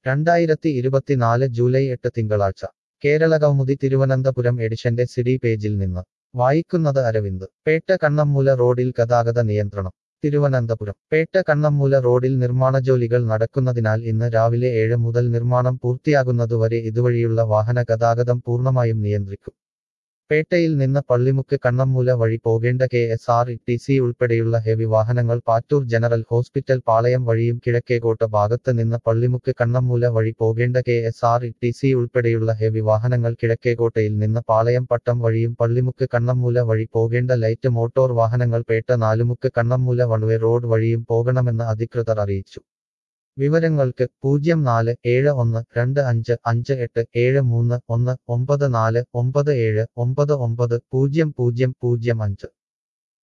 രണ്ടായിരത്തി ഇരുപത്തിനാല് ജൂലൈ എട്ട് തിങ്കളാഴ്ച കേരളകൗമുദി തിരുവനന്തപുരം എഡിഷന്റെ സിഡി പേജിൽ നിന്ന് വായിക്കുന്നത് അരവിന്ദ് പേട്ട കണ്ണമ്മൂല റോഡിൽ ഗതാഗത നിയന്ത്രണം തിരുവനന്തപുരം പേട്ട കണ്ണമ്മൂല റോഡിൽ നിർമ്മാണജോലികൾ നടക്കുന്നതിനാൽ ഇന്ന് രാവിലെ ഏഴ് മുതൽ നിർമ്മാണം പൂർത്തിയാകുന്നതുവരെ ഇതുവഴിയുള്ള വാഹന ഗതാഗതം പൂർണ്ണമായും നിയന്ത്രിക്കും പേട്ടയിൽ നിന്ന് പള്ളിമുക്ക് കണ്ണമ്മൂല വഴി പോകേണ്ട K S R T C ഉൾപ്പെടെയുള്ള ഹെവി വാഹനങ്ങൾ പാറ്റൂർ ജനറൽ ഹോസ്പിറ്റൽ പാളയം വഴിയും കിഴക്കേകോട്ട ഭാഗത്ത് നിന്ന് പള്ളിമുക്ക് കണ്ണമ്മൂല വഴി പോകേണ്ട K S R T C ഉൾപ്പെടെയുള്ള ഹെവി വാഹനങ്ങൾ കിഴക്കേകോട്ടയിൽ നിന്ന് പാളയം പട്ടം വഴിയും പള്ളിമുക്ക് കണ്ണമ്മൂല വഴി പോകേണ്ട ലൈറ്റ് മോട്ടോർ വാഹനങ്ങൾ പേട്ട നാലുമുക്ക് കണ്ണമ്മൂല വൺവേ റോഡ് വഴിയും പോകണമെന്ന് അധികൃതർ അറിയിച്ചു വിവരങ്ങൾക്ക് പൂജ്യം നാല് ഏഴ് ഒന്ന് രണ്ട് അഞ്ച് അഞ്ച് എട്ട് ഏഴ് മൂന്ന് ഒന്ന് ഒമ്പത് നാല് ഒമ്പത് ഏഴ് ഒമ്പത് ഒമ്പത് പൂജ്യം പൂജ്യം പൂജ്യം അഞ്ച്